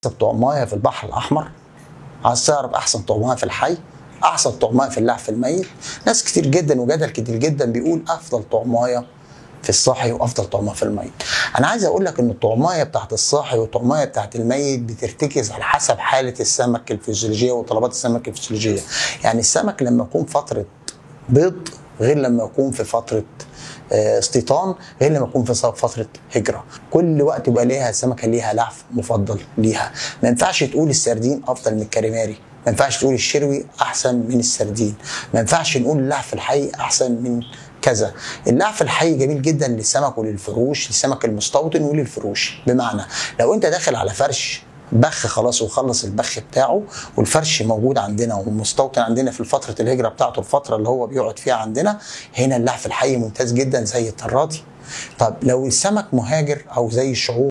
طعمايه في البحر الاحمر عايز تعرف احسن طعمايه في الحي احسن طعمايه في اللحف الميت ناس كتير جدا وجدل كتير جدا بيقول افضل طعمايه في الصاحي وافضل طعمايه في الميت انا عايز اقول لك ان الطعمايه بتاعت الصاحي والطعمايه بتاعت الميت بترتكز على حسب حاله السمك الفسيولوجيه وطلبات السمك الفسيولوجيه يعني السمك لما يكون فتره بيض غير لما يكون في فتره آه، استيطان غير لما يكون في فتره هجره كل وقت يبقى ليها سمكه ليها لحف مفضل ليها ما ينفعش تقول السردين افضل من الكاليماري ما ينفعش تقول الشروي احسن من السردين ما ينفعش نقول اللحف الحي احسن من كذا اللحف الحي جميل جدا للسمك وللفروش للسمك المستوطن وللفروش بمعنى لو انت داخل على فرش بخ خلاص وخلص البخ بتاعه والفرش موجود عندنا ومستوطن عندنا في فتره الهجره بتاعته الفتره اللي هو بيقعد فيها عندنا هنا اللحف الحي ممتاز جدا زي الطرادي طب لو السمك مهاجر او زي الشعور